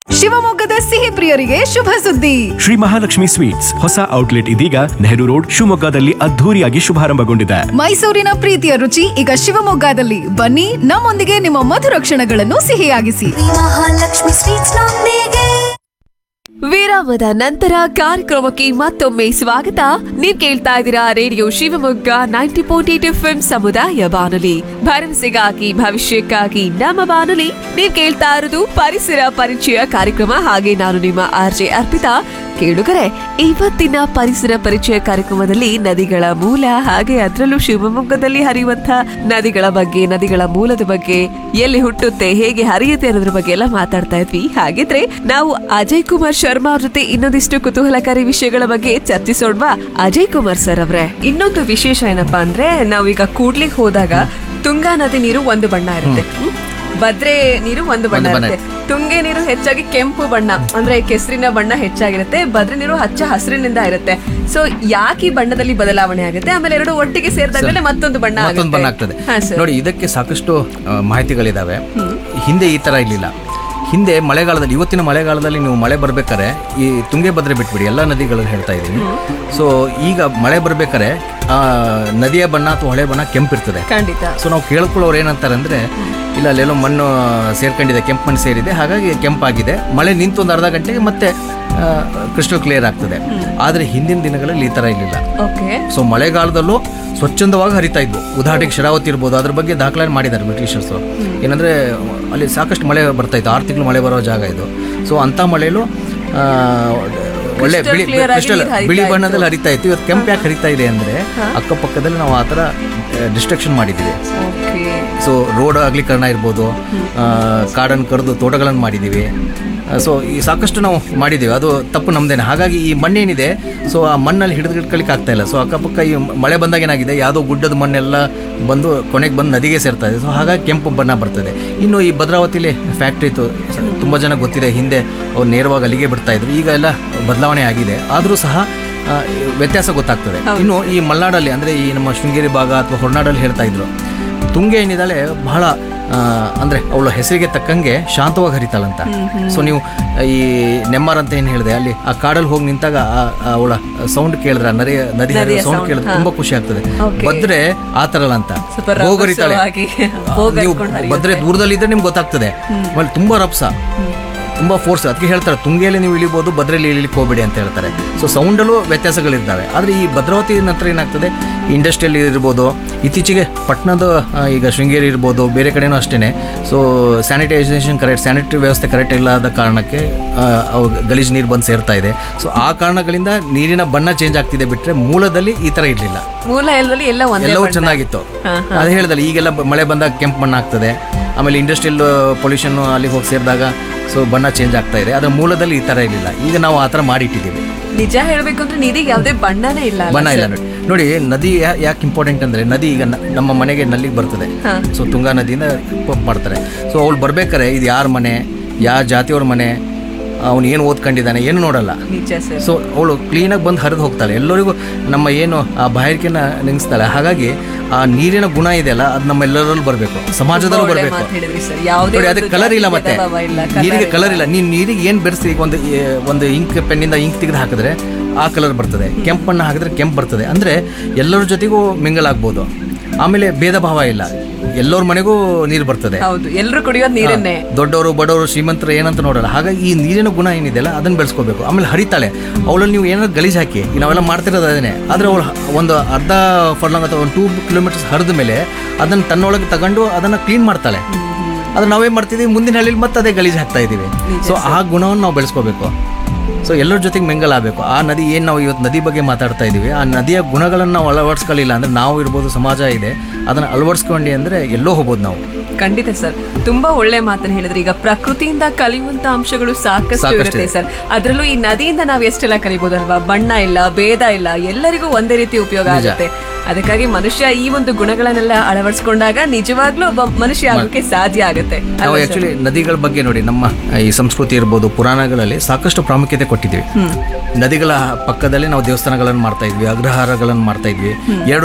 ಶಿವಮೊಗ್ಗದ ಸಿಹಿ ಪ್ರಿಯರಿಗೆ ಶುಭ ಸುದ್ದಿ ಶ್ರೀ ಮಹಾಲಕ್ಷ್ಮಿ ಸ್ವೀಟ್ಸ್ ಹೊಸ ಔಟ್ಲೆಟ್ ಇದೀಗ ನೆಹರು ರೋಡ್ ಶಿವಮೊಗ್ಗದಲ್ಲಿ ಅದ್ಧೂರಿಯಾಗಿ ಶುಭಾರಂಭಗೊಂಡಿದೆ ಮೈಸೂರಿನ ಪ್ರೀತಿಯ ರುಚಿ ಈಗ ಶಿವಮೊಗ್ಗದಲ್ಲಿ ಬನ್ನಿ ನಮ್ಮೊಂದಿಗೆ ನಿಮ್ಮ ಮಧುರ ಕ್ಷಣಗಳನ್ನು ಸಿಹಿಯಾಗಿಸಿ ಮಹಾಲಕ್ಷ್ಮಿ ಸ್ವೀಟ್ಸ್ ನೊಂದಿಗೆ ವಿರಾಮದ ನಂತರ ಕಾರ್ಯಕ್ರಮಕ್ಕೆ ಮತ್ತೊಮ್ಮೆ ಸ್ವಾಗತ ನೀವ್ ಕೇಳ್ತಾ ಇದ್ದೀರಾ radio Shivamogga ninety point eight F ಸಮುದಾಯ ಬಾನುಲಿ ಭರವಸೆಗಾಗಿ ಭವಿಷ್ಯಕ್ಕಾಗಿ ನಮ್ಮ ಬಾನುಲಿ ನೀವ್ ಕೇಳ್ತಾ ಇರೋದು ಪರಿಸರ ಪರಿಚಯ ಕಾರ್ಯಕ್ರಮ ಹಾಗೆ ನಾನು ನಿಮ್ಮ ಆರ್ ಜೆ ಅರ್ಪಿತಾ ಕೇಳುಗರೆ ಇವತ್ತಿನ ಪರಿಸರ ಪರಿಚಯ ಕಾರ್ಯಕ್ರಮದಲ್ಲಿ ನದಿಗಳ ಮೂಲ ಹಾಗೆ ಅದರಲ್ಲೂ ಶಿವಮೊಗ್ಗದಲ್ಲಿ ಹರಿಯುವಂತ ನದಿಗಳ ಬಗ್ಗೆ ನದಿಗಳ ಮೂಲದ ಬಗ್ಗೆ ಎಲ್ಲಿ ಹುಟ್ಟುತ್ತೆ ಹೇಗೆ ಹರಿಯುತ್ತೆ ಅನ್ನೋದ್ರ ಬಗ್ಗೆ ಎಲ್ಲ ಮಾತಾಡ್ತಾ ಇದ್ವಿ ಹಾಗಿದ್ರೆ ನಾವು ಅಜಯ್ ಕುಮಾರ್ ಶರ್ಮಾ ಅವ್ರ ಜೊತೆ ಇನ್ನೊಂದಿಷ್ಟು ಕುತೂಹಲಕಾರಿ ವಿಷಯಗಳ ಬಗ್ಗೆ ಚರ್ಚಿಸೋಣವಾ ಅಜಯ್ ಕುಮಾರ್ ಸರ್ ಅವ್ರೆ ಇನ್ನೊಂದು ವಿಶೇಷ ಏನಪ್ಪಾ ಅಂದ್ರೆ ನಾವೀಗ ಕೂಡ್ಲಿಕ್ಕೆ ಹೋದಾಗ ತುಂಗಾ ನದಿ ನೀರು ಒಂದು ಬಣ್ಣ ಇರುತ್ತೆ ಹ್ಮ್? ಭದ್ರೆ ನೀರು ಒಂದು ಬಣ್ಣ ಒಂದು ಬಣ್ಣ ಇರುತ್ತೆ ತುಂಗೆ ನೀರು ಹೆಚ್ಚಾಗಿ ಕೆಂಪು ಬಣ್ಣ ಅಂದ್ರೆ ಕೆಸರಿನ ಬಣ್ಣ ಹೆಚ್ಚಾಗಿರುತ್ತೆ ಭದ್ರೆ ನೀರು ಹಚ್ಚ ಹಸಿರಿನಿಂದ ಇರುತ್ತೆ ಸೊ ಯಾಕೆ ಈ ಬಣ್ಣದಲ್ಲಿ ಬದಲಾವಣೆ ಆಗುತ್ತೆ ಆಮೇಲೆ ಎರಡು ಒಟ್ಟಿಗೆ ಸೇರಿದಾಗಲೇ ಮತ್ತೊಂದು ಬಣ್ಣ ಮತ್ತೊಂದು ಬಣ್ಣ ಆಗುತ್ತೆ ಆಗ್ತದೆ ಹಾ ಸರ್ ನೋಡಿ ಇದಕ್ಕೆ ಸಾಕಷ್ಟು ಆ, ಮಾಹಿತಿಗಳಿದಾವೆ ಹಿಂದೆ ಈ ತರ ಇರಲಿಲ್ಲ ಹಿಂದೆ ಮಳೆಗಾಲದಲ್ಲಿ ಇವತ್ತಿನ ಮಳೆಗಾಲದಲ್ಲಿ ನೀವು ಮಳೆ ಬರ್ಬೇಕಾದ್ರೆ ಈ ತುಂಗೆಭದ್ರೆ ಬಿಟ್ಬಿಡಿ ಎಲ್ಲ ನದಿಗಳು ಹೇಳ್ತಾ ಇದ್ದೀನಿ ಸೊ ಈಗ ಮಳೆ ಬರ್ಬೇಕಾದ್ರೆ ಆ ನದಿಯ ಬಣ್ಣ ಅಥವಾ ಹೊಳೆ ಬಣ್ಣ ಕೆಂಪಿರ್ತದೆ ಖಂಡಿತ ಸೊ ನಾವು ಕೇಳ್ಕೊಳ್ಳೋರು ಏನಂತಾರೆ ಅಂದ್ರೆ ಇಲ್ಲ ಅಲ್ಲೆಲ್ಲೋ ಮಣ್ಣು ಸೇರ್ಕೊಂಡಿದೆ ಕೆಂಪು ಮಣ್ಣು ಸೇರಿದೆ ಹಾಗಾಗಿ ಕೆಂಪಾಗಿದೆ ಮಳೆ ನಿಂತು ಒಂದು ಅರ್ಧ ಗಂಟೆಗೆ ಮತ್ತೆ ಕ್ರಿಸ್ಟಲ್ ಕ್ಲಿಯರ್ ಆಗ್ತದೆ ಆದರೆ ಹಿಂದಿನ ದಿನಗಳಲ್ಲಿ ಈ ಥರ ಇರಲಿಲ್ಲ ಓಕೆ ಸೊ ಮಳೆಗಾಲದಲ್ಲೂ ಸ್ವಚ್ಛಂದವಾಗಿ ಹರಿತಾ ಇದ್ವು ಉದಾಹರಣೆಗೆ ಶರಾವತಿ ಇರ್ಬೋದು ಅದ್ರ ಬಗ್ಗೆ ದಾಖಲೆ ಮಾಡಿದ್ದಾರೆ ಬ್ರಿಟಿಷರ್ಸು ಏನಂದ್ರೆ ಅಲ್ಲಿ ಸಾಕಷ್ಟು ಮಳೆ ಬರ್ತಾ ಇತ್ತು ಆರು ತಿಂಗಳು ಮಳೆ ಬರೋ ಜಾಗ ಇದು ಸೊ ಅಂಥ ಮಳೆಯಲ್ಲೂ ಆ, ಒಳ್ಳೆ Crystal ಬಿಳಿ clear ಆಗಿ crystal ನೀರ್ ಹರಿತಾ ಬಿಳಿ ಇತ್ತು. ಬಣ್ಣದಲ್ಲಿ ಹರಿತಾ ಇತ್ತು ಇವತ್ತು ಕೆಂಪು ಯಾಕೆ ಹರಿತಾ ಇದೆ ಅಂದ್ರೆ ಅಕ್ಕಪಕ್ಕದಲ್ಲಿ ನಾವು ಆ ಥರ ಡಿಸ್ಟ್ರಕ್ಷನ್ ಮಾಡಿದ್ದೀವಿ ಓಕೆ ಸೊ ರೋಡ್ ಅಗಲೀಕರಣ ಇರ್ಬೋದು ಕಾಡನ್ನು ಕರೆದು ತೋಟಗಳನ್ನು ಮಾಡಿದ್ದೀವಿ ಸೊ ಈ ಸಾಕಷ್ಟು ನಾವು ಮಾಡಿದ್ದೀವಿ ಅದು ತಪ್ಪು ನಮ್ದೇನೆ ಹಾಗಾಗಿ ಈ ಮಣ್ಣೇನಿದೆ ಸೊ ಆ ಮಣ್ಣಲ್ಲಿ ಹಿಡಿದು ಹಿಡ್ಕೊಳಿಕ್ಕೆ ಆಗ್ತಾ ಇಲ್ಲ ಸೊ ಅಕ್ಕಪಕ್ಕ ಈ ಮಳೆ ಬಂದಾಗ ಏನಾಗಿದೆ ಯಾವುದೋ ಗುಡ್ಡದ ಮಣ್ಣೆಲ್ಲ ಬಂದು ಕೊನೆಗೆ ಬಂದು ನದಿಗೆ ಸೇರ್ತಾ ಇದೆ ಸೊ ಹಾಗಾಗಿ ಕೆಂಪು ಬಣ್ಣ ಬರ್ತದೆ ಇನ್ನು ಈ ಭದ್ರಾವತಿಲಿ ಫ್ಯಾಕ್ಟ್ರಿ ಇತ್ತು ಸ- ತುಂಬ ಜನ ಗೊತ್ತಿದೆ ಹಿಂದೆ ಅವ್ರು ನೇರವಾಗಿ ಅಲ್ಲಿಗೆ ಬಿಡ್ತಾ ಇದ್ರು ಈಗ ಎಲ್ಲ ಬದಲಾವಣೆ ಆಗಿದೆ ಆದರೂ ಸಹ ಆ, ವ್ಯತ್ಯಾಸ ಗೊತ್ತಾಗ್ತದೆ ಇನ್ನು ಈ ಮಲೆನಾಡಲ್ಲಿ ಅಂದರೆ ಈ ನಮ್ಮ ಶೃಂಗೇರಿ ಭಾಗ ಅಥವಾ ಹೊರನಾಡಲ್ಲಿ ಹೇಳ್ತಾ ಇದ್ರು ತುಂಗೆ ಏನಿದ್ದಾಳೆ ಬಹಳ ಆ, ಅಂದ್ರೆ ಅವಳ ಹೆಸರಿಗೆ ತಕ್ಕಂಗೆ ಶಾಂತವಾಗಿ ಹರಿತಾಳಂತ ಸೊ ನೀವು ಈ ನೆಮ್ಮಾರ್ ಅಂತ ಏನು ಹೇಳಿದೆ ಅಲ್ಲಿ ಆ ಕಾಡಲ್ಲಿ ಹೋಗಿ ನಿಂತಾಗ ಆ- ಆ ಅವಳ ಸೌಂಡ್ ಕೇಳಿದ್ರೆ ಆ ನದಿ ನದಿ ನದಿಯ ಸೌಂಡ್ sound, ಕೇಳಿದ್ರೆ ಹಾ. ತುಂಬಾ ಖುಷಿ ಆಗ್ತದೆ Okay. ಬದ್ರೆ ಆ ಥರಲ್ಲ ಅಂತ ಸ್ವಲ್ಪ ಹೋಗರಿತಾಳೆ ರಭಸವಾಗಿ ಹೋಗ್ ನೀವು ಹರ್ಕೊಂಡ್ ಹರಿಯುತ್ತೆ. ಬದ್ರೆ ದೂರದಲ್ಲಿ ಇದ್ರೆ ನಿಮ್ಗೆ ಗೊತ್ತಾಗ್ತದೆ ಆಮೇಲೆ ತುಂಬಾ ರಭಸ ತುಂಬಾ ಫೋರ್ಸ್ ಅದಕ್ಕೆ ಹೇಳ್ತಾರೆ ತುಂಗೆಯಲ್ಲಿ ನೀವು ಇಳಿಬೋದು ಭದ್ರಲ್ಲಿ ಇಳಿಲಿಕ್ಕೆ ಹೋಗಬೇಡಿ ಅಂತ ಹೇಳ್ತಾರೆ ಸೊ ಸೌಂಡಲ್ಲೂ ವ್ಯತ್ಯಾಸಗಳಿದ್ದಾವೆ ಆದರೆ ಈ ಭದ್ರಾವತಿ ನಂತರ ಏನಾಗ್ತದೆ ಇಂಡಸ್ಟ್ರಿಯಲ್ ಇರ್ಬೋದು ಇತ್ತೀಚೆಗೆ ಪಟ್ಟಣದ ಆ, ಈಗ ಶೃಂಗೇರಿ ಇರ್ಬೋದು ಬೇರೆ ಕಡೆನೂ ಅಷ್ಟೇ ಸೊ ಸ್ಯಾನಿಟೈಸೇಷನ್ ಕರೆಕ್ಟ್ ಸ್ಯಾನಿಟರಿ ವ್ಯವಸ್ಥೆ ಕರೆಕ್ಟ್ ಇಲ್ಲದ ಕಾರಣಕ್ಕೆ ಆ, ಅವು ಗಲೀಜು ನೀರು ಬಂದು ಸೇರ್ತಾ ಇದೆ ಸೊ ಆ ಕಾರಣಗಳಿಂದ ನೀರಿನ ಬಣ್ಣ ಚೇಂಜ್ ಆಗ್ತಿದೆ ಬಿಟ್ಟರೆ ಮೂಲದಲ್ಲಿ ಈ ಥರ ಇರಲಿಲ್ಲ ಮೂಲ ಎಲ್ಲದಲ್ಲಿ ಎಲ್ಲ ಒಂದೇ ಎಲ್ಲವೂ ಬಣ್ಣ. ಚೆನ್ನಾಗಿತ್ತು ಹಾ, ಅದು ಹೇಳಿದಲ್ಲ ಈಗೆಲ್ಲ ಬ- ಮಳೆ ಬಂದಾಗ ಕೆಂಪು ಬಣ್ಣ ಆಗ್ತದೆ ಆಮೇಲೆ ಇಂಡಸ್ಟ್ರಿಯಲ್ ಪೊಲ್ಯೂಷನ್ ಅಲ್ಲಿಗೆ ಹೋಗಿ ಸೇರಿದಾಗ ಸೊ ಬಣ್ಣ ಚೇಂಜ್ ಆಗ್ತಾ ಇದೆ ಅದರ ಮೂಲದಲ್ಲಿ ಈ ಥರ ಇರಲಿಲ್ಲ ಈಗ ನಾವು ಆ ಥರ ಮಾಡಿಟ್ಟಿದ್ದೀವಿ ನಿಜ ಹೇಳ್ಬೇಕು ಅಂದ್ರೆ ನೀರಿಗೆ ಯಾವುದೇ ಬಣ್ಣನೇ ಇಲ್ಲ ಅಲ್ಲ ಬಣ್ಣ ಇಲ್ಲ ಸರ್? ನೋಡಿ ನೋಡಿ ನದಿ ಯಾ- ಯಾಕೆ ಇಂಪಾರ್ಟೆಂಟ್ ಅಂದರೆ ನದಿ ಈಗ ನ- ನಮ್ಮ ಮನೆಗೆ ನಲ್ಲಿಗೆ ಬರ್ತದೆ ಹಾ. ಸೊ ತುಂಗಾ ನದಿಯಿಂದ ಪಂಪ್ ಮಾಡ್ತಾರೆ ಸೊ ಅವಳು ಬರ್ಬೇಕಾರೆ ಇದು ಯಾರ ಮನೆ ಯಾವ ಜಾತಿಯವ್ರ ಮನೆ ಅವನು ಏನು ಓದ್ಕೊಂಡಿದ್ದಾನೆ ಏನು ನೋಡಲ್ಲ ನಿಜ ಸರ್ ಸೊ ಅವಳು ಕ್ಲೀನಾಗಿ ಬಂದು ಹರಿದು ಹೋಗ್ತಾಳೆ ಎಲ್ಲರಿಗೂ ನಮ್ಮ ಏನು ಆ ಬಾಯಾರಿಕೆನ ನೆನೆಸ್ತಾಳೆ ಹಾಗಾಗಿ ಆ ನೀರಿನ ಗುಣ ಇದೆಯಲ್ಲ ಅದು ನಮ್ಮೆಲ್ಲರಲ್ಲೂ ಬರಬೇಕು ಸಮಾಜದಲ್ಲೂ ಒಳ್ಳೆ ಬರಬೇಕು ಮಾತು ಹೇಳಿದ್ರಿ ಸರ್ ಯಾವುದೇ ನೋಡಿ ಅದಕ್ಕೆ ಒಂದು ಕಲರ್ ಇಲ್ಲ ಜಾತಿ ಮತ್ತೆ ಭೇದ ಭಾವ ಇಲ್ಲ, ನೀರಿಗೆ colour ಕಲರ್ ಇಲ್ಲ ನೀನು ನೀರಿಗೆ ಏನು ಬೆರೆಸಿ ಈಗ ಒಂದು ಏ, ಒಂದು ಇಂಕ್ ಪೆನ್ನಿಂದ ಇಂಕ್ ತೆಗೆದು ಹಾಕಿದ್ರೆ ಆ ಕಲರ್ ಬರ್ತದೆ ಕೆಂಪನ್ನು ಹಾಕಿದ್ರೆ ಕೆಂಪು ಬರ್ತದೆ ಅಂದರೆ ಎಲ್ಲರ ಜೊತೆಗೂ ಮಿಂಗಲ್ ಆಗ್ಬೋದು ಆಮೇಲೆ ಭೇದ ಭಾವ ಇಲ್ಲ ಎಲ್ಲರ ಮನೆಗೂ ನೀರು ಬರ್ತದೆ ಹೌದು ಎಲ್ಲರೂ ಕುಡಿಯೋದು ನೀರನ್ನೇ ದೊಡ್ಡವರು ಬಡವರು ಶ್ರೀಮಂತರು ಏನಂತ ನೋಡಲ್ಲ ಹಾಗಾಗಿ ಈ ನೀರಿನ ಗುಣ ಏನಿದೆಯಲ್ಲ ಅದನ್ನ ಬೆಳೆಸ್ಕೋಬೇಕು ಆಮೇಲೆ ಹರಿತಾಳೆ ಅವಳಲ್ಲಿ ನೀವು ಏನಾದ್ರು ಗಲೀಜು ಹಾಕಿ ಈಗ ನಾವೆಲ್ಲ ಮಾಡ್ತಿರೋದು ಅದೇನೆ ಆದರೆ ಅವಳು ಒಂದು ಅರ್ಧ ಫರ್ಲಾಂಗ್ ಅಥವಾ ಒಂದು ಟೂ ಕಿಲೋಮೀಟರ್ಸ್ ಹರಿದ ಮೇಲೆ ಅದನ್ನು ತನ್ನೊಳಗೆ ತಗೊಂಡು ಅದನ್ನು ಕ್ಲೀನ್ ಮಾಡ್ತಾಳೆ ಅದು ನಾವೇನು ಮಾಡ್ತಿದ್ದೀವಿ ಮುಂದಿನ ಹಳ್ಳಿಲಿ ಮತ್ತೆ ಅದೇ ಗಲೀಜು ಹಾಕ್ತಾ ಇದ್ದೀವಿ ಸೊ ಆ ಗುಣವನ್ನು ನಾವು ಬೆಳೆಸ್ಕೋಬೇಕು ಸೊ ಎಲ್ಲರ ಜೊತೆಗೆ ಮಿಂಗಲ್ ಆಗಬೇಕು ಆ ನದಿ ಏನು ನಾವು ಇವತ್ತು ನದಿ ಬಗ್ಗೆ ಮಾತಾಡ್ತಾ ಇದ್ದೀವಿ ಆ ನದಿಯ ಗುಣಗಳನ್ನು ನಾವು ಅಳವಡಿಸ್ಕೊಳ್ಳಿಲ್ಲ ಅಂದರೆ ನಾವು ಇರ್ಬೋದು ಸಮಾಜ ಇದೆ ಅದನ್ನು ಅಳವಡಿಸ್ಕೊಂಡು ಅಂದರೆ ಎಲ್ಲೋ ಹೋಗ್ಬೋದು ನಾವು ಖಂಡಿತ ಸರ್ ತುಂಬಾ ಒಳ್ಳೆ ಮಾತನ್ನ ಹೇಳಿದ್ರಿ ಈಗ ಪ್ರಕೃತಿಯಿಂದ ಕಲಿಯುವಂತ ಅಂಶಗಳು ಸಾಕಷ್ಟು ಸಾಕಷ್ಟು ಇರುತ್ತೆ ಇದೆ. ಸರ್ ಅದರಲ್ಲೂ ಈ ನದಿಯಿಂದ ನಾವು ಎಷ್ಟೆಲ್ಲ ಕಲಿಬಹುದಲ್ವಾ ಬಣ್ಣ ಇಲ್ಲ ಭೇದ ಇಲ್ಲ ಎಲ್ಲರಿಗೂ ಒಂದೇ ರೀತಿ ಉಪಯೋಗ ನಿಜ. ಆಗುತ್ತೆ ಅದಕ್ಕಾಗಿ ಮನುಷ್ಯ ಈ ಒಂದು ಗುಣಗಳನ್ನೆಲ್ಲ ಅಳವಡಿಸ್ಕೊಂಡಾಗ ನಿಜವಾಗ್ಲೂ ಒಬ್ಬ ಮನುಷ್ಯ ಆಗೋಕೆ ಸಾಧ್ಯ ಆಗುತ್ತೆ ನಾವು ಅಲ್ವಾ ಸರ್? ಆಕ್ಚುಲಿ ನದಿಗಳ ಬಗ್ಗೆ ನೋಡಿ ನಮ್ಮ ಈ ಸಂಸ್ಕೃತಿ ಇರ್ಬೋದು ಪುರಾಣಗಳಲ್ಲಿ ಸಾಕಷ್ಟು ಪ್ರಾಮುಖ್ಯತೆ ಕೊಟ್ಟಿದ್ದೀವಿ ನದಿಗಳ ಪಕ್ಕದಲ್ಲಿ ನಾವು ದೇವಸ್ಥಾನಗಳನ್ನು ಮಾಡ್ತಾ ಇದ್ವಿ ಅಗ್ರಹಾರಗಳನ್ನು ಮಾಡ್ತಾ ಇದ್ವಿ ಎರಡು